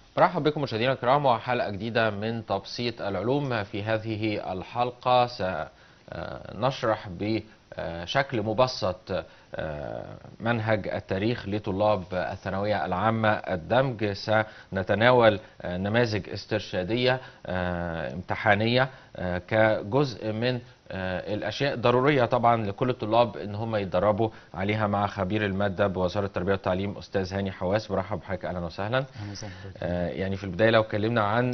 مرحبا بكم مشاهدينا الكرام وحلقة جديدة من تبسيط العلوم في هذه الحلقة سنشرح بشكل مبسط منهج التاريخ لطلاب الثانوية العامة الدمج سنتناول نماذج استرشادية امتحانية كجزء من الاشياء ضروريه طبعا لكل الطلاب ان هم يتدربوا عليها مع خبير الماده بوزاره التربيه والتعليم استاذ هاني حواس مرحب بحضرتك اهلا وسهلا آه يعني في البدايه لو اتكلمنا عن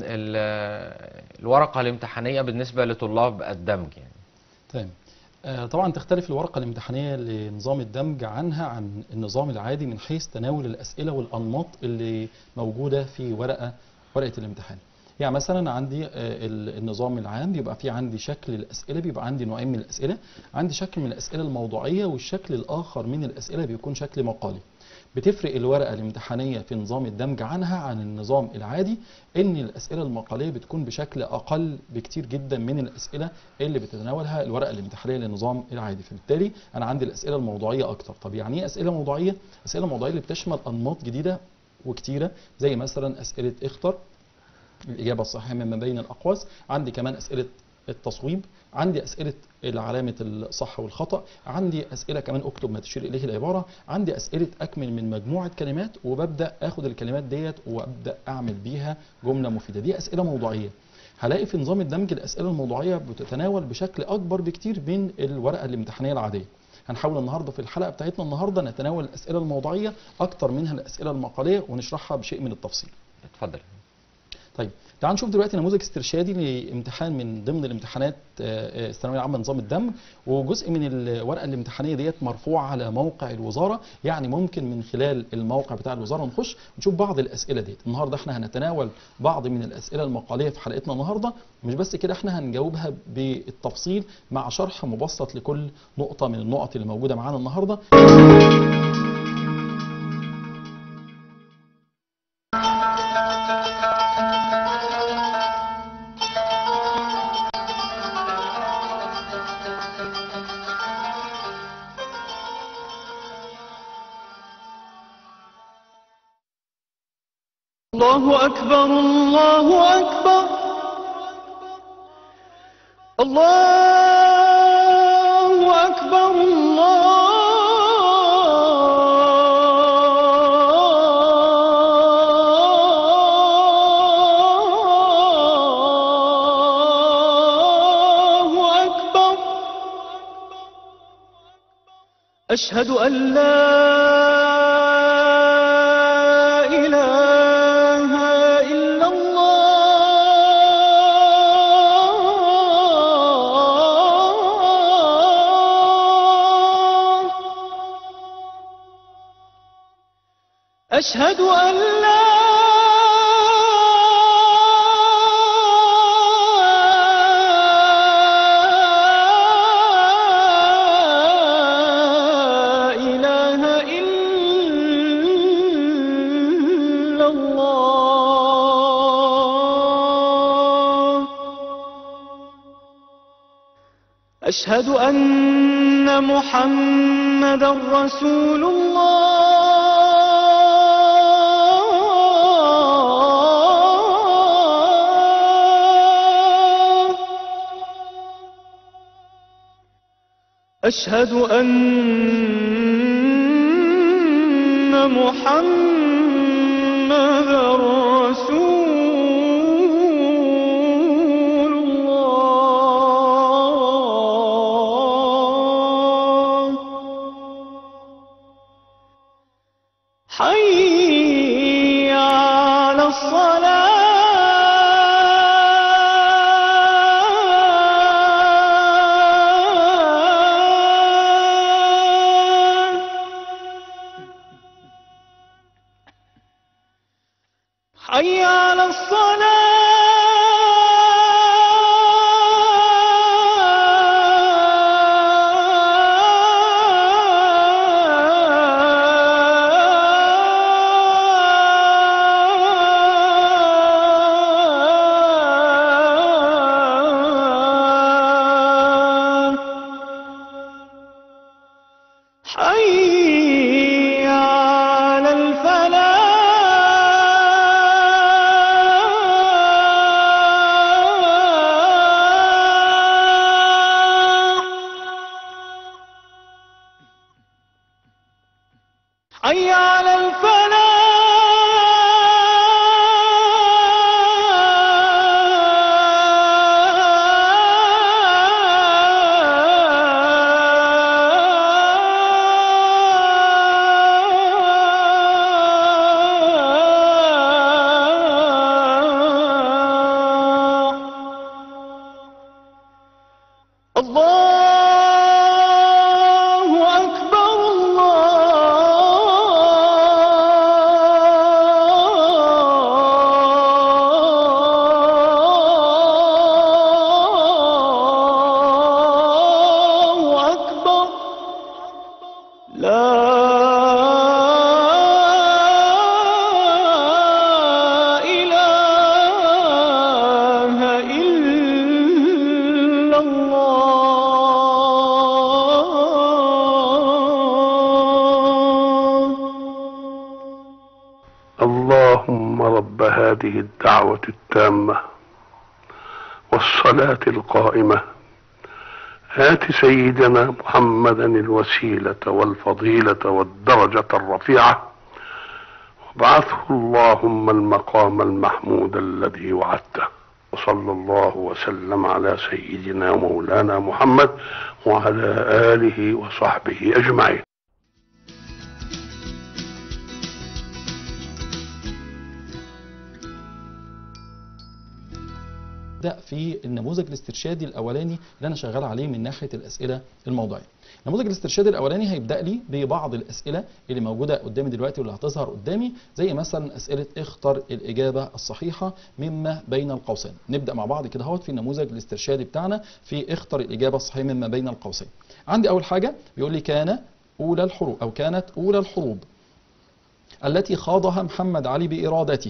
الورقه الامتحانيه بالنسبه لطلاب الدمج يعني تمام آه طبعا تختلف الورقه الامتحانيه لنظام الدمج عنها عن النظام العادي من حيث تناول الاسئله والانماط اللي موجوده في ورقه ورقه الامتحان يعني مثلا عندي النظام العام بيبقى في عندي شكل الاسئله بيبقى عندي نوعين من الاسئله عندي شكل من الاسئله الموضوعيه والشكل الاخر من الاسئله بيكون شكل مقالي بتفرق الورقه الامتحانيه في نظام الدمج عنها عن النظام العادي ان الاسئله المقاليه بتكون بشكل اقل بكتير جدا من الاسئله اللي بتتناولها الورقه الامتحانيه للنظام العادي فبالتالي انا عندي الاسئله الموضوعيه اكتر طب يعني ايه اسئله موضوعيه اسئله موضوعيه اللي بتشمل انماط جديده وكتيره زي مثلا اسئله اختر الإجابة الصحيحة مما بين الأقواس عندي كمان أسئلة التصويب عندي أسئلة علامة الصح والخطأ عندي أسئلة كمان أكتب ما تشير إليه العبارة عندي أسئلة أكمل من مجموعة كلمات وببدأ أخد الكلمات ديت وأبدأ أعمل بيها جملة مفيدة دي أسئلة موضوعية هلاقي في نظام الدمج الأسئلة الموضوعية بتتناول بشكل أكبر بكتير من الورقة الامتحانية العادية هنحاول النهارده في الحلقه بتاعتنا النهارده نتناول الاسئله الموضوعيه اكتر منها الاسئله المقاليه ونشرحها بشيء من التفصيل. اتفضل. طيب تعال نشوف دلوقتي نموذج استرشادي لامتحان من ضمن الامتحانات الثانويه العامه نظام الدمج وجزء من الورقه الامتحانيه ديت مرفوع على موقع الوزاره يعني ممكن من خلال الموقع بتاع الوزاره نخش ونشوف بعض الاسئله ديت النهارده احنا هنتناول بعض من الاسئله المقاليه في حلقتنا النهارده مش بس كده احنا هنجاوبها بالتفصيل مع شرح مبسط لكل نقطه من النقط اللي موجوده معانا النهارده الله أكبر الله أكبر الله أكبر الله أكبر أشهد أن لا إله إلا الله أشهد أن لا إله إلا الله أشهد أن محمدا رسول الله أشهد أن محمدا رسول الله حي على الصلاة حي على الصلاة حي على اللهم رب هذه الدعوة التامة والصلاة القائمة آت سيدنا محمدا الوسيلة والفضيلة والدرجة الرفيعة وابعثه اللهم المقام المحمود الذي وعدته وصلى الله وسلم على سيدنا مولانا محمد وعلى آله وصحبه أجمعين نبدا في النموذج الاسترشادي الاولاني اللي انا شغال عليه من ناحيه الاسئله الموضوعيه. النموذج الاسترشادي الاولاني هيبدا لي ببعض الاسئله اللي موجوده قدامي دلوقتي واللي هتظهر قدامي زي مثلا اسئله اختر الاجابه الصحيحه مما بين القوسين. نبدا مع بعض كده اهوت في النموذج الاسترشادي بتاعنا في اختر الاجابه الصحيحه مما بين القوسين. عندي اول حاجه بيقول لي كان اولى الحروب او كانت اولى الحروب التي خاضها محمد علي بارادته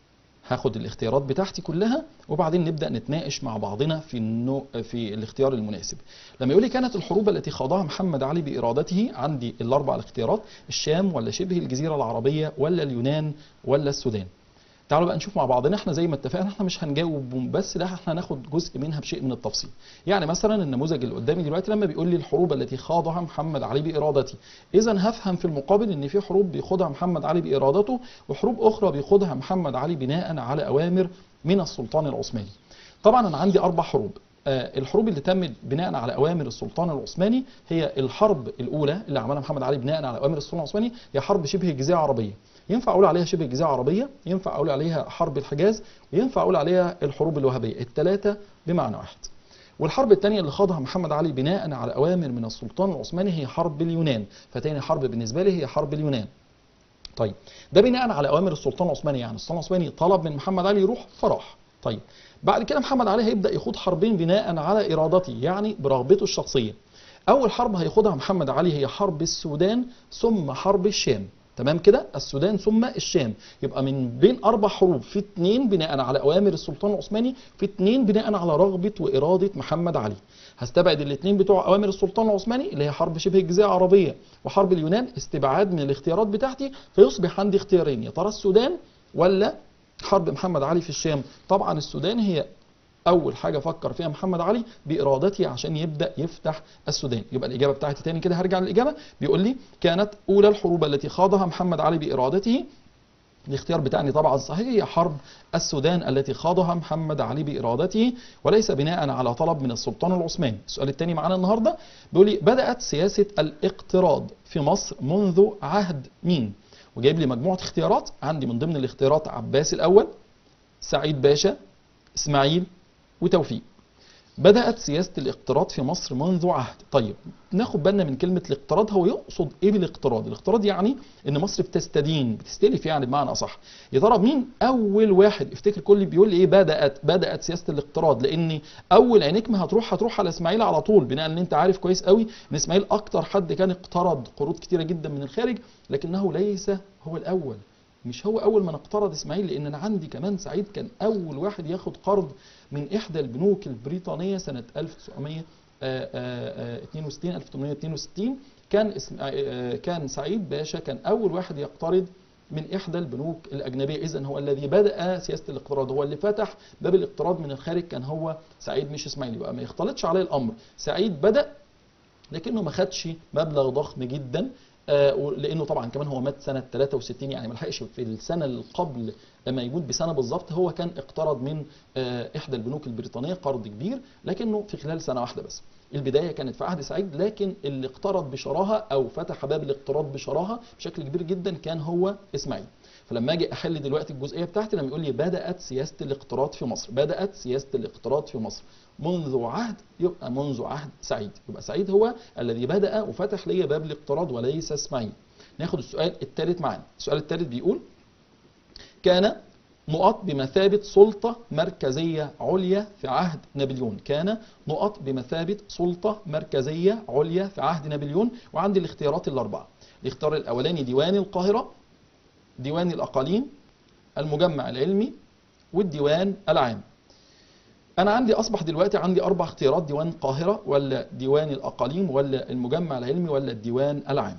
هاخد الاختيارات بتاعتي كلها وبعدين نبدا نتناقش مع بعضنا في النوع في الاختيار المناسب لما يقول لي كانت الحروب التي خاضها محمد علي بارادته عندي الاربع الاختيارات الشام ولا شبه الجزيره العربيه ولا اليونان ولا السودان تعالوا بقى نشوف مع بعضنا احنا زي ما اتفقنا احنا مش هنجاوب بس لا احنا هناخد جزء منها بشيء من التفصيل يعني مثلا النموذج اللي قدامي دلوقتي لما بيقول لي الحروب التي خاضها محمد علي بارادته اذا هفهم في المقابل ان في حروب بيخوضها محمد علي بارادته وحروب اخرى بيخوضها محمد علي بناء على اوامر من السلطان العثماني طبعا انا عندي اربع حروب آه، الحروب اللي تمت بناء على اوامر السلطان العثماني هي الحرب الاولى اللي عملها محمد علي بناء على اوامر السلطان العثماني هي حرب شبه الجزيره العربيه ينفع اقول عليها شبه الجزيره العربيه ينفع اقول عليها حرب الحجاز وينفع اقول عليها الحروب الوهابيه الثلاثه بمعنى واحد والحرب الثانيه اللي خاضها محمد علي بناء على اوامر من السلطان العثماني هي حرب اليونان فتاني حرب بالنسبه لي هي حرب اليونان طيب ده بناء على اوامر السلطان العثماني يعني السلطان العثماني طلب من محمد علي يروح فراح طيب بعد كده محمد علي هيبدا يخوض حربين بناء على ارادته يعني برغبته الشخصيه اول حرب هيخوضها محمد علي هي حرب السودان ثم حرب الشام تمام كده السودان ثم الشام يبقى من بين اربع حروب في اتنين بناء على اوامر السلطان العثماني في اتنين بناء على رغبه واراده محمد علي هستبعد الاثنين بتوع اوامر السلطان العثماني اللي هي حرب شبه الجزيره العربيه وحرب اليونان استبعاد من الاختيارات بتاعتي فيصبح عندي اختيارين يا ترى السودان ولا حرب محمد علي في الشام طبعا السودان هي اول حاجه فكر فيها محمد علي بارادته عشان يبدا يفتح السودان يبقى الاجابه بتاعتي تاني كده هرجع للاجابه بيقول لي كانت اولى الحروب التي خاضها محمد علي بارادته الاختيار بتاعي طبعا صحيح هي حرب السودان التي خاضها محمد علي بارادته وليس بناء على طلب من السلطان العثماني السؤال الثاني معانا النهارده بيقول لي بدات سياسه الاقتراض في مصر منذ عهد مين وجايب لي مجموعه اختيارات عندي من ضمن الاختيارات عباس الاول سعيد باشا اسماعيل وتوفيق بدأت سياسة الاقتراض في مصر منذ عهد طيب ناخد بالنا من كلمة الاقتراض هو يقصد ايه بالاقتراض الاقتراض يعني ان مصر بتستدين بتستلف يعني بمعنى اصح يا ترى مين اول واحد افتكر كل بيقول لي ايه بدأت بدأت سياسة الاقتراض لان اول عينيك ما هتروح هتروح على اسماعيل على طول بناء ان انت عارف كويس قوي ان اسماعيل اكتر حد كان اقترض قروض كتيرة جدا من الخارج لكنه ليس هو الاول مش هو اول من اقترض اسماعيل لان انا عندي كمان سعيد كان اول واحد ياخد قرض من احدى البنوك البريطانيه سنه 1962 1862 كان اسم آه، كان سعيد باشا كان اول واحد يقترض من احدى البنوك الاجنبيه اذا هو الذي بدا سياسه الاقتراض هو اللي فتح باب الاقتراض من الخارج كان هو سعيد مش اسماعيل يبقى ما يختلطش عليه الامر سعيد بدا لكنه ما خدش مبلغ ضخم جدا آه، لانه طبعا كمان هو مات سنه 63 يعني ما لحقش في السنه اللي قبل لما يموت بسنه بالظبط هو كان اقترض من آه، احدى البنوك البريطانيه قرض كبير لكنه في خلال سنه واحده بس البدايه كانت في عهد سعيد لكن اللي اقترض بشراهه او فتح باب الاقتراض بشراهه بشكل كبير جدا كان هو اسماعيل فلما اجي احل دلوقتي الجزئيه بتاعتي لما يقول لي بدات سياسه الاقتراض في مصر بدات سياسه الاقتراض في مصر منذ عهد يبقى منذ عهد سعيد يبقى سعيد هو الذي بدا وفتح لي باب الاقتراض وليس اسماعيل ناخد السؤال الثالث معانا السؤال الثالث بيقول كان نقط بمثابة سلطة مركزية عليا في عهد نابليون كان نقط بمثابة سلطة مركزية عليا في عهد نابليون وعندي الاختيارات الأربعة الاختيار الأولاني ديوان القاهرة ديوان الأقاليم المجمع العلمي والديوان العام أنا عندي أصبح دلوقتي عندي أربع اختيارات ديوان القاهرة ولا ديوان الأقاليم ولا المجمع العلمي ولا الديوان العام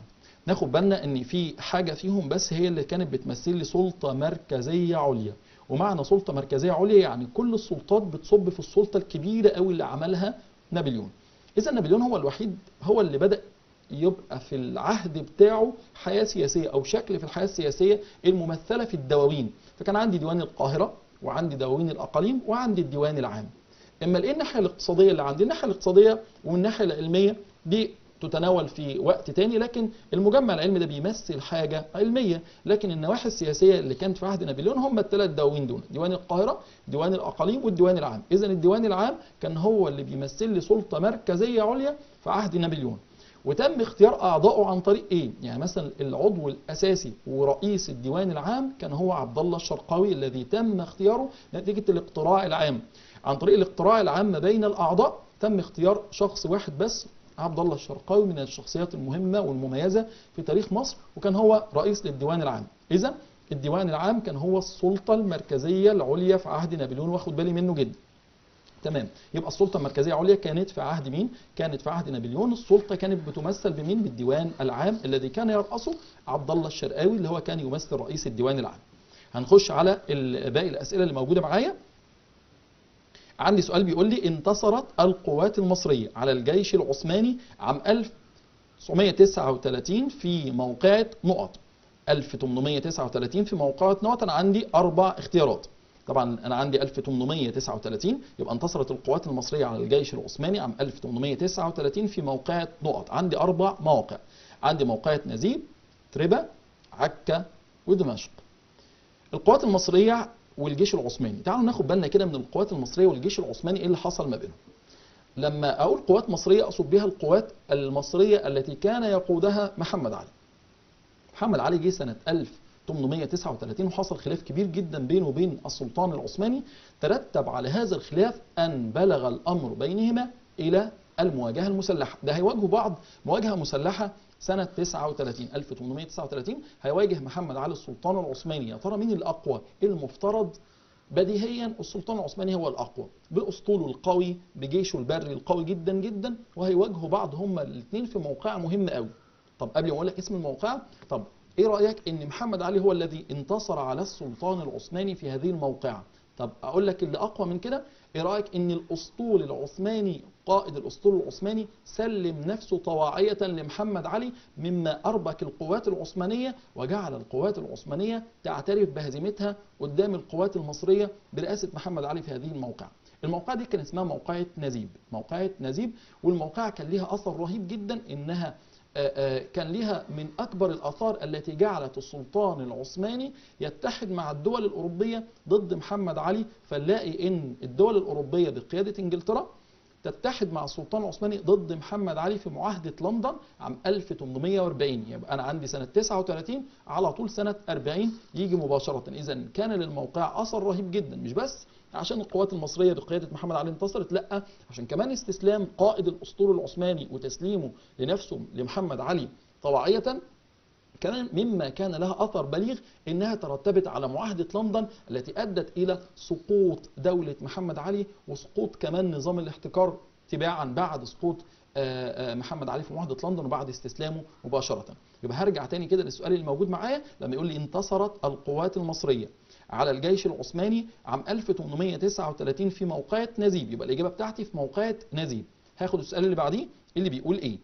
ناخد بالنا ان في حاجه فيهم بس هي اللي كانت بتمثل لي سلطه مركزيه عليا ومعنى سلطه مركزيه عليا يعني كل السلطات بتصب في السلطه الكبيره قوي اللي عملها نابليون اذا نابليون هو الوحيد هو اللي بدا يبقى في العهد بتاعه حياه سياسيه او شكل في الحياه السياسيه الممثله في الدواوين فكان عندي ديوان القاهره وعندي دواوين الاقاليم وعندي الديوان العام اما ايه الناحيه الاقتصاديه اللي عندي الناحيه الاقتصاديه والناحيه العلميه دي تتناول في وقت تاني لكن المجمع العلمي ده بيمثل حاجه علميه لكن النواحي السياسيه اللي كانت في عهد نابليون هم الثلاث دواوين دول ديوان القاهره ديوان الاقاليم والديوان العام اذا الديوان العام كان هو اللي بيمثل لي سلطه مركزيه عليا في عهد نابليون وتم اختيار اعضائه عن طريق ايه يعني مثلا العضو الاساسي ورئيس الديوان العام كان هو عبد الله الشرقاوي الذي تم اختياره نتيجه الاقتراع العام عن طريق الاقتراع العام ما بين الاعضاء تم اختيار شخص واحد بس عبد الله الشرقاوي من الشخصيات المهمه والمميزه في تاريخ مصر وكان هو رئيس للديوان العام اذا الديوان العام كان هو السلطه المركزيه العليا في عهد نابليون واخد بالي منه جدا تمام يبقى السلطه المركزيه عليا كانت في عهد مين كانت في عهد نابليون السلطه كانت بتمثل بمين بالديوان العام الذي كان يرأسه عبد الله الشرقاوي اللي هو كان يمثل رئيس الديوان العام هنخش على ال- باقي الاسئله اللي موجوده معايا عندي سؤال بيقول لي انتصرت القوات المصريه على الجيش العثماني عام 1939 في موقعة نقط 1839 في موقعة نقط انا عندي اربع اختيارات طبعا انا عندي 1839 يبقى انتصرت القوات المصريه على الجيش العثماني عام 1839 في موقعة نقط عندي اربع مواقع عندي موقعة نزيب تربة عكا ودمشق القوات المصريه والجيش العثماني تعالوا ناخد بالنا كده من القوات المصريه والجيش العثماني ايه اللي حصل ما بينهم لما اقول قوات مصريه اقصد بها القوات المصريه التي كان يقودها محمد علي محمد علي جه سنه 1839 وحصل خلاف كبير جدا بينه وبين السلطان العثماني ترتب على هذا الخلاف ان بلغ الامر بينهما الى المواجهه المسلحه ده هيواجهوا بعض مواجهه مسلحه سنة 39 1839 هيواجه محمد علي السلطان العثماني يا ترى مين الأقوى؟ المفترض بديهيا السلطان العثماني هو الأقوى بأسطوله القوي بجيشه البري القوي جدا جدا وهيواجهوا بعض هما الاثنين في موقع مهم قوي طب قبل ما اقول لك اسم الموقع طب ايه رايك ان محمد علي هو الذي انتصر على السلطان العثماني في هذه الموقعه طب اقول لك اللي اقوى من كده ايه رايك ان الاسطول العثماني قائد الاسطول العثماني سلم نفسه طواعيه لمحمد علي مما اربك القوات العثمانيه وجعل القوات العثمانيه تعترف بهزيمتها قدام القوات المصريه برئاسه محمد علي في هذه الموقعه الموقعة دي كان اسمها موقعة نزيب موقعة نزيب والموقعة كان ليها أثر رهيب جدا إنها آه، آه، كان لها من أكبر الآثار التي جعلت السلطان العثماني يتحد مع الدول الأوروبية ضد محمد علي فنلاقي إن الدول الأوروبية بقيادة إنجلترا تتحد مع السلطان العثماني ضد محمد علي في معاهدة لندن عام 1840 يبقى أنا عندي سنة 39 على طول سنة 40 يجي مباشرة إذا كان للموقع أثر رهيب جدا مش بس عشان القوات المصرية بقيادة محمد علي انتصرت لا عشان كمان استسلام قائد الأسطول العثماني وتسليمه لنفسه لمحمد علي طواعية كان مما كان لها اثر بليغ انها ترتبت على معاهده لندن التي ادت الى سقوط دوله محمد علي وسقوط كمان نظام الاحتكار تباعا بعد سقوط آه، آه، محمد علي في معاهده لندن وبعد استسلامه مباشره يبقى هرجع تاني كده للسؤال اللي موجود معايا لما يقول لي انتصرت القوات المصريه على الجيش العثماني عام 1839 في موقعة نزيب يبقى الإجابة بتاعتي في موقعة نزيب هاخد السؤال اللي بعديه اللي بيقول إيه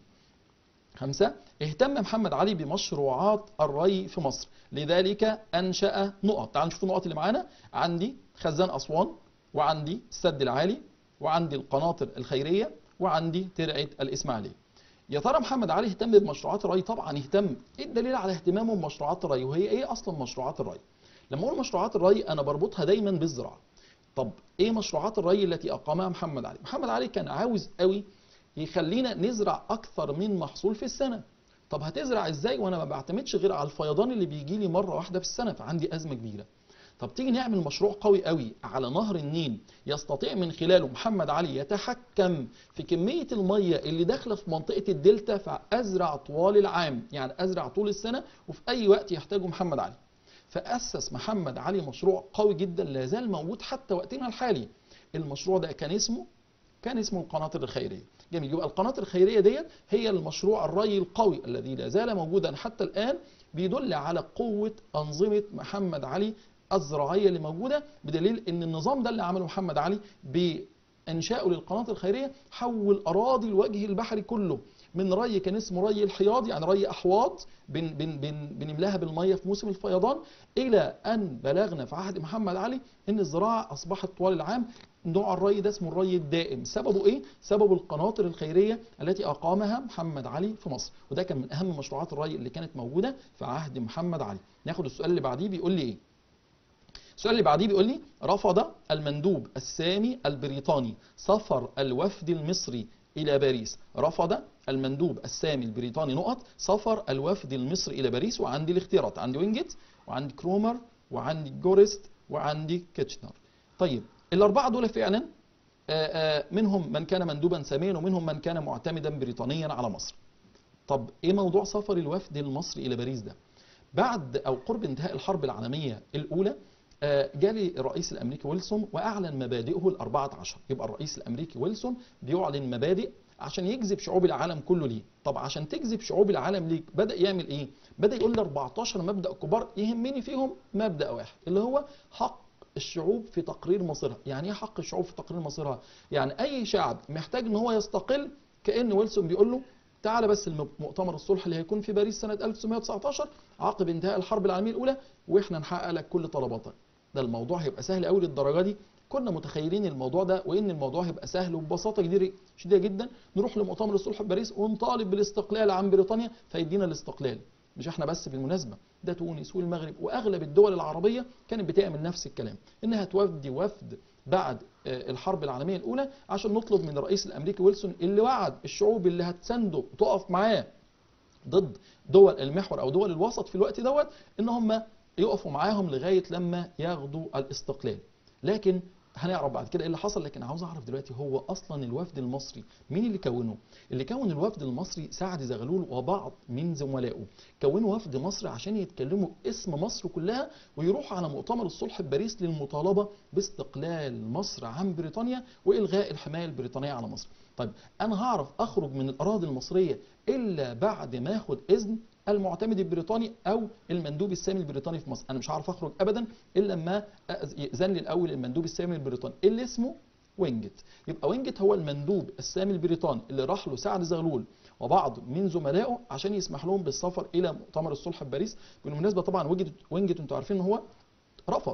خمسة اهتم محمد علي بمشروعات الري في مصر لذلك أنشأ نقط تعالوا نشوف النقط اللي معانا عندي خزان أسوان وعندي السد العالي وعندي القناطر الخيرية وعندي ترعة الإسماعيلية يا ترى محمد علي اهتم بمشروعات الري طبعا اهتم ايه الدليل على اهتمامه بمشروعات الري وهي ايه اصلا مشروعات الري لما اقول مشروعات الري انا بربطها دايما بالزراعه طب ايه مشروعات الري التي اقامها محمد علي محمد علي كان عاوز قوي يخلينا نزرع اكثر من محصول في السنه طب هتزرع ازاي وانا ما بعتمدش غير على الفيضان اللي بيجي لي مره واحده في السنه فعندي ازمه كبيره طب تيجي نعمل مشروع قوي قوي على نهر النيل يستطيع من خلاله محمد علي يتحكم في كميه الميه اللي داخله في منطقه الدلتا فازرع طوال العام يعني ازرع طول السنه وفي اي وقت يحتاجه محمد علي فاسس محمد علي مشروع قوي جدا لا زال موجود حتى وقتنا الحالي المشروع ده كان اسمه كان اسمه القناطر الخيريه جميل يبقى القناطر الخيريه ديت هي المشروع الري القوي الذي لا زال موجودا حتى الان بيدل على قوه انظمه محمد علي الزراعيه اللي موجوده بدليل ان النظام ده اللي عمله محمد علي بانشائه للقناطر الخيريه حول اراضي الوجه البحري كله من ري كان اسمه ري الحياض يعني ري احواض بن بن بن بنملاها بالميه في موسم الفيضان الى ان بلغنا في عهد محمد علي ان الزراعه اصبحت طوال العام نوع الري ده اسمه الري الدائم سببه ايه سببه القناطر الخيريه التي اقامها محمد علي في مصر وده كان من اهم مشروعات الري اللي كانت موجوده في عهد محمد علي ناخد السؤال اللي بعديه بيقول لي ايه السؤال اللي بعديه بيقول لي رفض المندوب السامي البريطاني سفر الوفد المصري الى باريس رفض المندوب السامي البريطاني نقط سفر الوفد المصري الى باريس وعندي الاختيارات عندي وينجت وعندي كرومر وعندي جورست وعندي كيتشنر طيب الاربعه دول فعلا آه، آه، منهم من كان مندوبا ساميا ومنهم من كان معتمدا بريطانيا على مصر طب ايه موضوع سفر الوفد المصري الى باريس ده بعد او قرب انتهاء الحرب العالميه الاولى آه، جالي الرئيس الامريكي ويلسون واعلن مبادئه الأربعة عشر يبقى الرئيس الامريكي ويلسون بيعلن مبادئ عشان يجذب شعوب العالم كله ليه طب عشان تجذب شعوب العالم ليك بدا يعمل ايه بدا يقول لي 14 مبدا كبار يهمني فيهم مبدا واحد اللي هو حق الشعوب في تقرير مصيرها يعني ايه حق الشعوب في تقرير مصيرها يعني اي شعب محتاج ان هو يستقل كان ويلسون بيقول له تعالى بس المؤتمر الصلح اللي هيكون في باريس سنه 1919 عقب انتهاء الحرب العالميه الاولى واحنا نحقق لك كل طلباتك ده الموضوع هيبقى سهل قوي للدرجه دي كنا متخيلين الموضوع ده وان الموضوع هيبقى سهل وببساطه كبيره شديده جدا نروح لمؤتمر الصلح في باريس ونطالب بالاستقلال عن بريطانيا فيدينا الاستقلال مش احنا بس بالمناسبه ده تونس والمغرب واغلب الدول العربيه كانت بتعمل نفس الكلام انها تودي وفد بعد آه، الحرب العالميه الاولى عشان نطلب من الرئيس الامريكي ويلسون اللي وعد الشعوب اللي هتسنده وتقف معاه ضد دول المحور او دول الوسط في الوقت دوت ان هم يقفوا معاهم لغايه لما ياخدوا الاستقلال لكن هنعرف بعد كده ايه اللي حصل لكن عاوز اعرف دلوقتي هو اصلا الوفد المصري مين اللي كونه اللي كون الوفد المصري سعد زغلول وبعض من زملائه كونوا وفد مصري عشان يتكلموا اسم مصر كلها ويروحوا على مؤتمر الصلح في باريس للمطالبه باستقلال مصر عن بريطانيا والغاء الحمايه البريطانيه على مصر طيب انا هعرف اخرج من الاراضي المصريه الا بعد ما اخد اذن المعتمد البريطاني او المندوب السامي البريطاني في مصر انا مش هعرف اخرج ابدا الا لما أز- ياذن لي الاول المندوب السامي البريطاني اللي اسمه وينجت يبقى وينجت هو المندوب السامي البريطاني اللي راح له سعد زغلول وبعض من زملائه عشان يسمح لهم بالسفر الى مؤتمر الصلح في باريس بالمناسبه طبعا وينجت وينجت انتوا عارفين ان هو رفض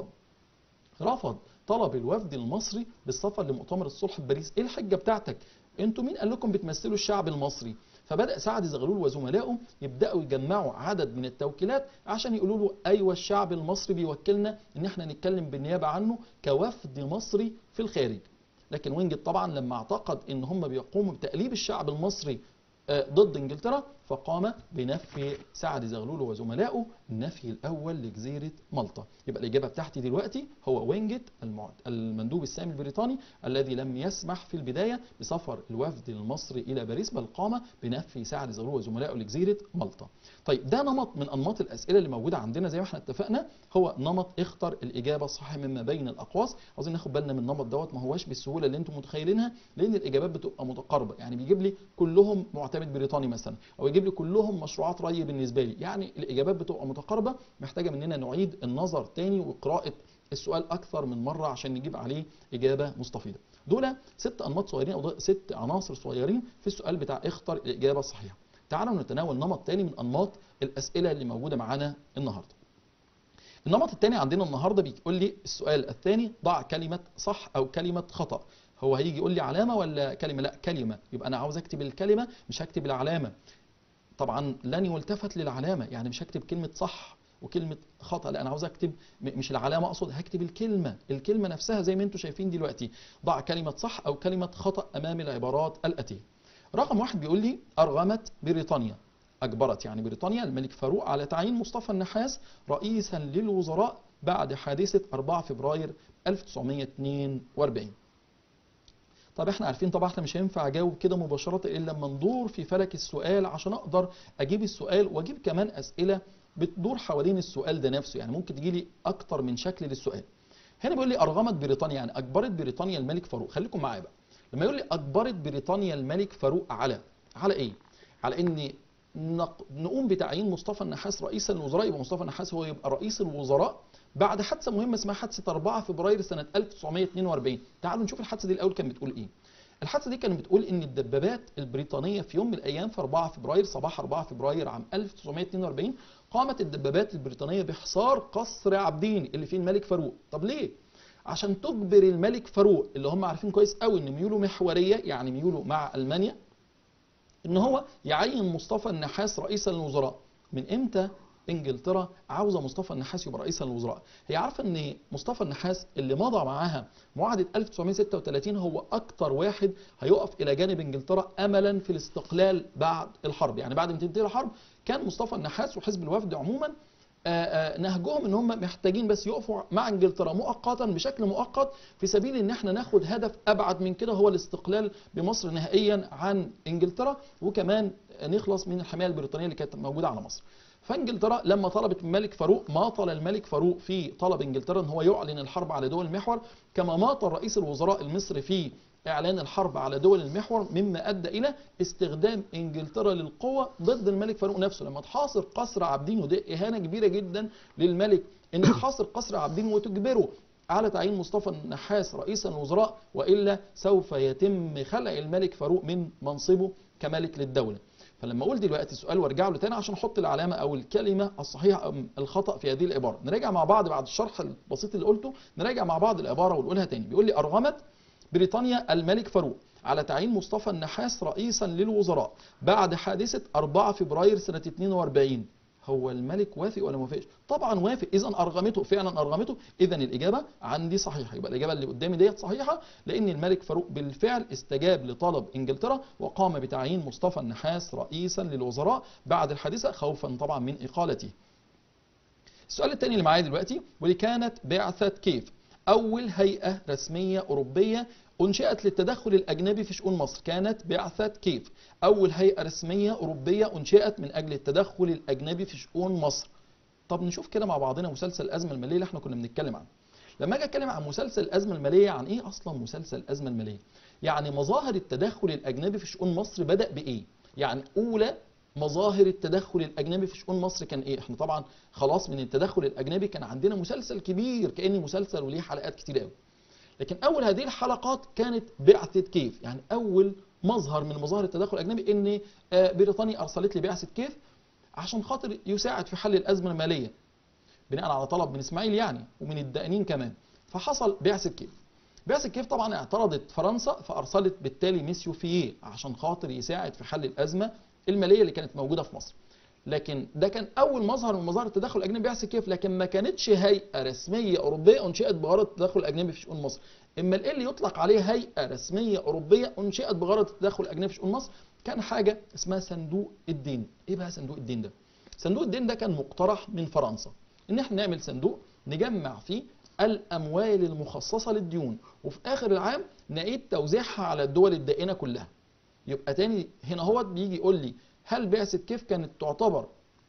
رفض طلب الوفد المصري بالسفر لمؤتمر الصلح في باريس ايه الحجه بتاعتك انتوا مين قال لكم بتمثلوا الشعب المصري فبدا سعد زغلول وزملائه يبداوا يجمعوا عدد من التوكيلات عشان يقولوا له ايوه الشعب المصري بيوكلنا ان احنا نتكلم بالنيابه عنه كوفد مصري في الخارج لكن وينجت طبعا لما اعتقد ان هم بيقوموا بتأليب الشعب المصري آه، ضد انجلترا فقام بنفي سعد زغلول وزملائه النفي الاول لجزيره مالطا يبقى الاجابه بتاعتي دلوقتي هو وينجت المع- المندوب السامي البريطاني الذي لم يسمح في البدايه بسفر الوفد المصري الى باريس بل قام بنفي سعد زغلول وزملائه لجزيره مالطا طيب ده نمط من انماط الاسئله اللي موجوده عندنا زي ما احنا اتفقنا هو نمط اختر الاجابه الصحيحه مما بين الاقواس عاوزين ناخد بالنا من النمط دوت ما هواش بالسهوله اللي انتم متخيلينها لان الاجابات بتبقى متقاربه يعني بيجيب لي كلهم معتمد بريطاني مثلا او يجيب لي كلهم مشروعات ري بالنسبه لي يعني الاجابات بتبقى متقاربه محتاجه مننا نعيد النظر تاني وقراءه السؤال اكثر من مره عشان نجيب عليه اجابه مستفيضه دول ست انماط صغيرين او ست عناصر صغيرين في السؤال بتاع اختر الاجابه الصحيحه تعالوا نتناول نمط تاني من انماط الاسئله اللي موجوده معانا النهارده النمط الثاني عندنا النهارده بيقول لي السؤال الثاني ضع كلمه صح او كلمه خطا هو هيجي يقول لي علامه ولا كلمه لا كلمه يبقى انا عاوز اكتب الكلمه مش هكتب العلامه طبعا لن يلتفت للعلامه يعني مش هكتب كلمه صح وكلمه خطا لا انا عاوز اكتب م- مش العلامه اقصد هكتب الكلمه الكلمه نفسها زي ما انتم شايفين دلوقتي ضع كلمه صح او كلمه خطا امام العبارات الاتيه رقم واحد بيقول لي ارغمت بريطانيا اجبرت يعني بريطانيا الملك فاروق على تعيين مصطفى النحاس رئيسا للوزراء بعد حادثه 4 فبراير 1942 طب احنا عارفين طبعا احنا مش هينفع اجاوب كده مباشره الا لما ندور في فلك السؤال عشان اقدر اجيب السؤال واجيب كمان اسئله بتدور حوالين السؤال ده نفسه يعني ممكن تجي لي اكتر من شكل للسؤال هنا بيقول لي ارغمت بريطانيا يعني اجبرت بريطانيا الملك فاروق خليكم معايا بقى لما يقول لي اجبرت بريطانيا الملك فاروق على على ايه على ان نق- نقوم بتعيين مصطفى النحاس رئيسا للوزراء يبقى مصطفى النحاس هو يبقى رئيس الوزراء بعد حادثه مهمه اسمها حادثه 4 فبراير سنه 1942 تعالوا نشوف الحادثه دي الاول كانت بتقول ايه الحادثه دي كانت بتقول ان الدبابات البريطانيه في يوم من الايام في 4 فبراير صباح 4 فبراير عام 1942 قامت الدبابات البريطانيه بحصار قصر عابدين اللي فيه الملك فاروق طب ليه عشان تجبر الملك فاروق اللي هم عارفين كويس قوي ان ميوله محوريه يعني ميوله مع المانيا ان هو يعين مصطفى النحاس رئيسا للوزراء من امتى انجلترا عاوزه مصطفى النحاس يبقى رئيسا للوزراء هي عارفه ان مصطفى النحاس اللي مضى معاها معاهده 1936 هو اكتر واحد هيقف الى جانب انجلترا املا في الاستقلال بعد الحرب يعني بعد ما تنتهي الحرب كان مصطفى النحاس وحزب الوفد عموما آه، آه، نهجهم ان هم محتاجين بس يقفوا مع انجلترا مؤقتا بشكل مؤقت في سبيل ان احنا ناخد هدف ابعد من كده هو الاستقلال بمصر نهائيا عن انجلترا وكمان نخلص من الحمايه البريطانيه اللي كانت موجوده على مصر. فانجلترا لما طلبت من الملك فاروق ماطل الملك فاروق في طلب انجلترا ان هو يعلن الحرب على دول المحور كما ماطل رئيس الوزراء المصري في اعلان الحرب على دول المحور مما ادى الى استخدام انجلترا للقوه ضد الملك فاروق نفسه لما تحاصر قصر عابدين وده اهانه كبيره جدا للملك ان تحاصر قصر عابدين وتجبره على تعيين مصطفى النحاس رئيسا للوزراء والا سوف يتم خلع الملك فاروق من منصبه كملك للدوله فلما اقول دلوقتي سؤال وارجع له تاني عشان احط العلامه او الكلمه الصحيحه ام الخطا في هذه العباره نراجع مع بعض بعد الشرح البسيط اللي قلته نراجع مع بعض العباره ونقولها تاني بيقول لي ارغمت بريطانيا الملك فاروق على تعيين مصطفى النحاس رئيسا للوزراء بعد حادثه 4 فبراير سنه 42 هو الملك وافق ولا ما وافقش؟ طبعا وافق اذا ارغمته فعلا ارغمته اذا الاجابه عندي صحيحه يبقى الاجابه اللي قدامي ديت صحيحه لان الملك فاروق بالفعل استجاب لطلب انجلترا وقام بتعيين مصطفى النحاس رئيسا للوزراء بعد الحادثه خوفا طبعا من اقالته. السؤال الثاني اللي معايا دلوقتي واللي كانت بعثه كيف اول هيئه رسميه اوروبيه انشئت للتدخل الاجنبي في شؤون مصر كانت بعثه كيف اول هيئه رسميه اوروبيه انشئت من اجل التدخل الاجنبي في شؤون مصر طب نشوف كده مع بعضنا مسلسل الازمه الماليه اللي احنا كنا بنتكلم عنه لما اجي اتكلم عن مسلسل الازمه الماليه عن ايه اصلا مسلسل الازمه الماليه يعني مظاهر التدخل الاجنبي في شؤون مصر بدا بايه يعني اولى مظاهر التدخل الاجنبي في شؤون مصر كان ايه احنا طبعا خلاص من التدخل الاجنبي كان عندنا مسلسل كبير كاني مسلسل وليه حلقات كتير قوي لكن اول هذه الحلقات كانت بعثه كيف يعني اول مظهر من مظاهر التدخل الاجنبي ان آه، بريطانيا ارسلت لي بعثه كيف عشان خاطر يساعد في حل الازمه الماليه بناء على طلب من اسماعيل يعني ومن الدائنين كمان فحصل بعثه كيف بعثه كيف طبعا اعترضت فرنسا فارسلت بالتالي ميسيو فيه عشان خاطر يساعد في حل الازمه الماليه اللي كانت موجوده في مصر لكن ده كان اول مظهر من مظاهر التدخل الاجنبي بعثه كيف لكن ما كانتش هيئه رسميه اوروبيه انشئت بغرض التدخل الاجنبي في شؤون مصر اما ايه اللي يطلق عليه هيئه رسميه اوروبيه انشئت بغرض التدخل الاجنبي في شؤون مصر كان حاجه اسمها صندوق الدين ايه بقى صندوق الدين ده صندوق الدين ده كان مقترح من فرنسا ان احنا نعمل صندوق نجمع فيه الاموال المخصصه للديون وفي اخر العام نعيد توزيعها على الدول الدائنه كلها يبقى تاني هنا هو بيجي يقول لي هل بعثه كيف كانت تعتبر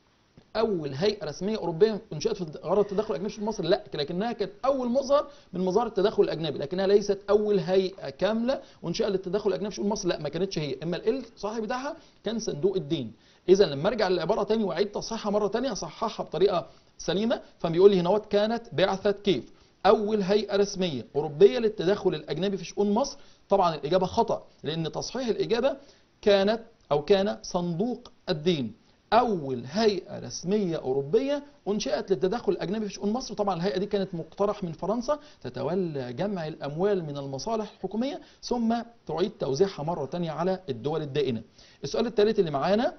اول هيئه رسميه اوروبيه انشئت في غرض التدخل الاجنبي في مصر لا لكنها كانت اول مظهر من مظاهر التدخل الاجنبي لكنها ليست اول هيئه كامله انشئت للتدخل الاجنبي في شؤون مصر لا ما كانتش هي اما ال صاحب بتاعها كان صندوق الدين اذا لما ارجع للعباره تاني واعيد تصحيحها مره تانية اصححها بطريقه سليمه فبيقول لي هنا كانت بعثه كيف اول هيئه رسميه اوروبيه للتدخل الاجنبي في شؤون مصر طبعا الاجابه خطا لان تصحيح الاجابه كانت او كان صندوق الدين اول هيئه رسميه اوروبيه انشئت للتدخل الاجنبي في شؤون مصر طبعا الهيئه دي كانت مقترح من فرنسا تتولى جمع الاموال من المصالح الحكوميه ثم تعيد توزيعها مره ثانيه على الدول الدائنه السؤال الثالث اللي معانا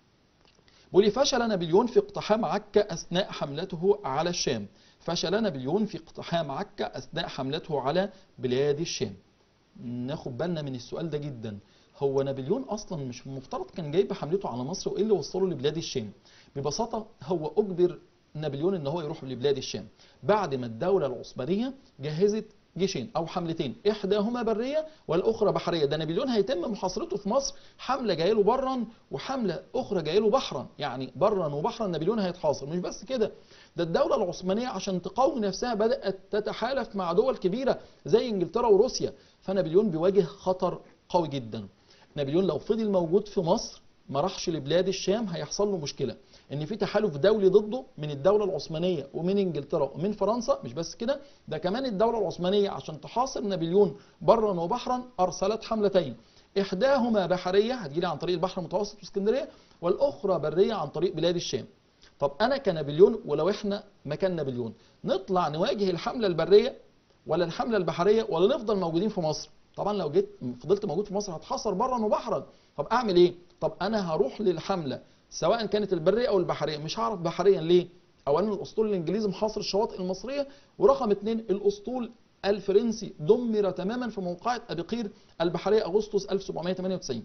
بيقول لي فشل نابليون في اقتحام عكا اثناء حملته على الشام فشل نابليون في اقتحام عكا اثناء حملته على بلاد الشام ناخد بالنا من السؤال ده جدا هو نابليون اصلا مش المفترض كان جايب حملته على مصر وايه اللي وصله لبلاد الشام ببساطه هو اجبر نابليون ان هو يروح لبلاد الشام بعد ما الدوله العثمانيه جهزت جيشين او حملتين احداهما بريه والاخرى بحريه ده نابليون هيتم محاصرته في مصر حمله جايه له برا وحمله اخرى جايه له بحرا يعني برا وبحرا نابليون هيتحاصر مش بس كده ده الدوله العثمانيه عشان تقوي نفسها بدات تتحالف مع دول كبيره زي انجلترا وروسيا فنابليون بيواجه خطر قوي جدا نابليون لو فضل موجود في مصر ما راحش لبلاد الشام هيحصل له مشكله ان في تحالف دولي ضده من الدوله العثمانيه ومن انجلترا ومن فرنسا مش بس كده ده كمان الدوله العثمانيه عشان تحاصر نابليون برا وبحرا ارسلت حملتين احداهما بحريه هتجيلي عن طريق البحر المتوسط واسكندريه والاخرى بريه عن طريق بلاد الشام طب انا كنابليون ولو احنا مكان نابليون نطلع نواجه الحمله البريه ولا الحمله البحريه ولا نفضل موجودين في مصر طبعا لو جيت فضلت موجود في مصر هتحصر برا وبحرا طب اعمل ايه طب انا هروح للحمله سواء كانت البريه او البحريه مش هعرف بحريا ليه اولا الاسطول الانجليزي محاصر الشواطئ المصريه ورقم اثنين الاسطول الفرنسي دمر تماما في موقعة ابي قير البحريه اغسطس 1798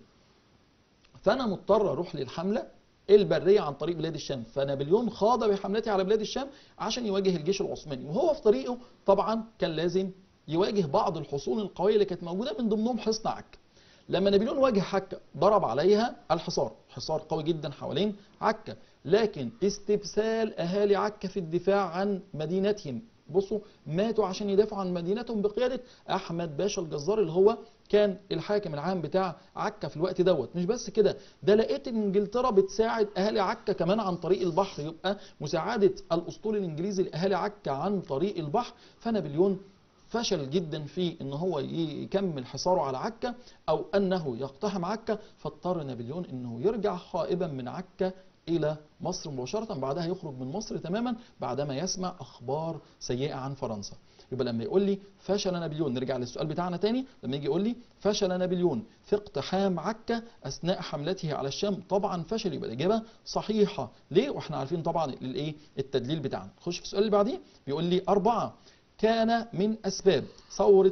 فانا مضطر اروح للحمله البريه عن طريق بلاد الشام فنابليون خاض بحملته على بلاد الشام عشان يواجه الجيش العثماني وهو في طريقه طبعا كان لازم يواجه بعض الحصون القويه اللي كانت موجوده من ضمنهم حصن عكا لما نابليون واجه عكا ضرب عليها الحصار حصار قوي جدا حوالين عكا لكن استبسال اهالي عكا في الدفاع عن مدينتهم بصوا ماتوا عشان يدافعوا عن مدينتهم بقياده احمد باشا الجزار اللي هو كان الحاكم العام بتاع عكا في الوقت دوت مش بس كده ده لقيت ان انجلترا بتساعد اهالي عكا كمان عن طريق البحر يبقى مساعده الاسطول الانجليزي لاهالي عكا عن طريق البحر فنابليون فشل جدا في ان هو يكمل حصاره على عكا او انه يقتحم عكا فاضطر نابليون انه يرجع خائبا من عكا الى مصر مباشره بعدها يخرج من مصر تماما بعدما يسمع اخبار سيئه عن فرنسا يبقى لما يقول لي فشل نابليون نرجع للسؤال بتاعنا تاني لما يجي يقول لي فشل نابليون في اقتحام عكا اثناء حملته على الشام طبعا فشل يبقى الاجابه صحيحه ليه واحنا عارفين طبعا الايه التدليل بتاعنا خش في السؤال اللي بعديه بيقول لي أربعة كان من أسباب ثورة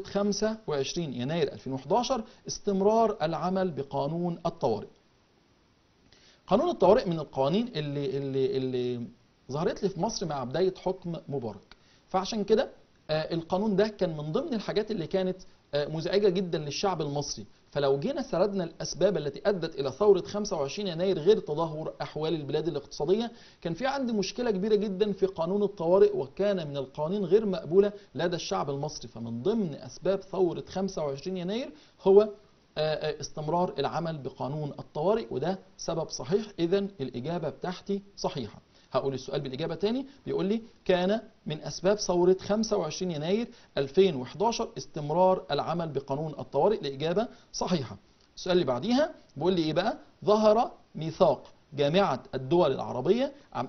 25 يناير 2011 استمرار العمل بقانون الطوارئ قانون الطوارئ من القوانين اللي, اللي, اللي ظهرت لي في مصر مع بداية حكم مبارك فعشان كده آه، القانون ده كان من ضمن الحاجات اللي كانت آه، مزعجة جدا للشعب المصري فلو جينا سردنا الأسباب التي أدت إلى ثورة 25 يناير غير تدهور أحوال البلاد الاقتصادية كان في عندي مشكلة كبيرة جدا في قانون الطوارئ وكان من القوانين غير مقبولة لدى الشعب المصري فمن ضمن أسباب ثورة 25 يناير هو آه، آه، استمرار العمل بقانون الطوارئ وده سبب صحيح إذا الإجابة بتاعتي صحيحة هقول السؤال بالإجابة تاني بيقول لي كان من أسباب ثورة 25 يناير 2011 استمرار العمل بقانون الطوارئ لإجابة صحيحة السؤال اللي بعديها بيقول لي إيه بقى ظهر ميثاق جامعة الدول العربية عام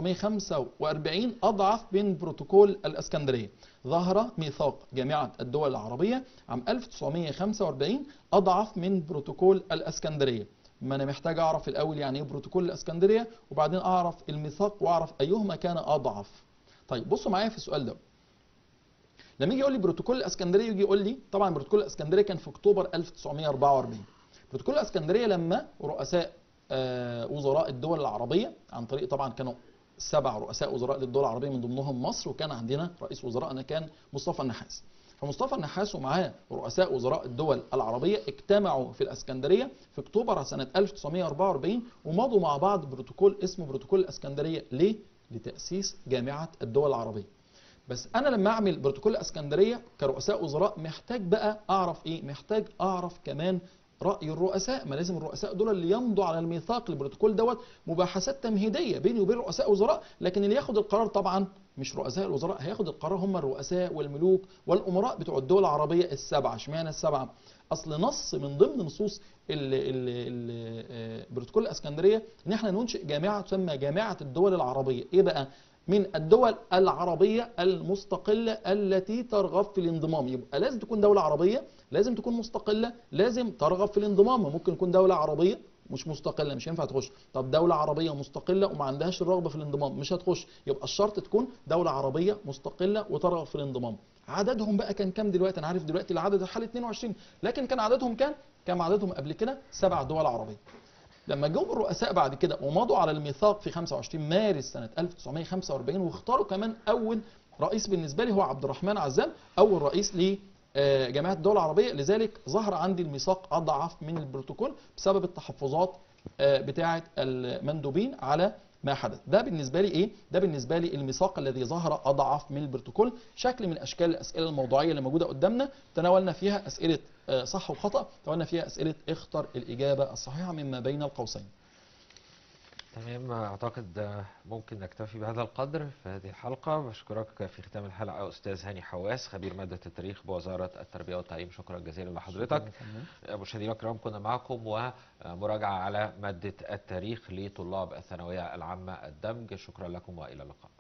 1945 أضعف من بروتوكول الأسكندرية ظهر ميثاق جامعة الدول العربية عام 1945 أضعف من بروتوكول الأسكندرية ما انا محتاج اعرف الاول يعني ايه بروتوكول الاسكندريه وبعدين اعرف الميثاق واعرف ايهما كان اضعف طيب بصوا معايا في السؤال ده لما يجي يقول لي بروتوكول الاسكندريه يجي يقول لي طبعا بروتوكول الاسكندريه كان في اكتوبر 1944 بروتوكول الاسكندريه لما رؤساء آه، وزراء الدول العربيه عن طريق طبعا كانوا سبع رؤساء وزراء للدول العربيه من ضمنهم مصر وكان عندنا رئيس وزرائنا كان مصطفى النحاس فمصطفى النحاس ومعاه رؤساء وزراء الدول العربية اجتمعوا في الأسكندرية في أكتوبر سنة 1944 ومضوا مع بعض بروتوكول اسمه بروتوكول الأسكندرية ليه؟ لتأسيس جامعة الدول العربية بس أنا لما أعمل بروتوكول الأسكندرية كرؤساء وزراء محتاج بقى أعرف إيه؟ محتاج أعرف كمان رأي الرؤساء ما لازم الرؤساء دول اللي يمضوا على الميثاق البروتوكول دوت مباحثات تمهيدية بيني وبين رؤساء وزراء لكن اللي ياخد القرار طبعا مش رؤساء الوزراء هياخد القرار هم الرؤساء والملوك والامراء بتوع الدول العربيه السبعه اشمعنى السبعه اصل نص من ضمن نصوص ال- ال- ال- آه، بروتوكول الاسكندريه ان احنا ننشئ جامعه تسمى جامعه الدول العربيه ايه بقى من الدول العربيه المستقله التي ترغب في الانضمام يبقى لازم تكون دوله عربيه لازم تكون مستقله لازم ترغب في الانضمام ممكن تكون دوله عربيه مش مستقله مش هينفع تخش طب دوله عربيه مستقله وما عندهاش الرغبه في الانضمام مش هتخش يبقى الشرط تكون دوله عربيه مستقله وترغب في الانضمام عددهم بقى كان كام دلوقتي انا عارف دلوقتي العدد الحالي 22 لكن كان عددهم كام كان عددهم قبل كده سبع دول عربيه لما جم الرؤساء بعد كده ومضوا على الميثاق في 25 مارس سنه 1945 واختاروا كمان اول رئيس بالنسبه لي هو عبد الرحمن عزام اول رئيس لجامعه الدول العربيه لذلك ظهر عندي الميثاق اضعف من البروتوكول بسبب التحفظات آه، بتاعه المندوبين على ما حدث ده بالنسبه لي ايه ده بالنسبه لي الميثاق الذي ظهر اضعف من البروتوكول شكل من اشكال الاسئله الموضوعيه اللي موجوده قدامنا تناولنا فيها اسئله آه، صح وخطا تناولنا فيها اسئله اختر الاجابه الصحيحه مما بين القوسين تمام اعتقد آه، ممكن نكتفي بهذا القدر في هذه الحلقه بشكرك في ختام الحلقه استاذ هاني حواس خبير ماده التاريخ بوزاره التربيه والتعليم شكرا جزيلا لحضرتك مشاهدينا الكرام كنا معكم ومراجعه على ماده التاريخ لطلاب الثانويه العامه الدمج شكرا لكم والى اللقاء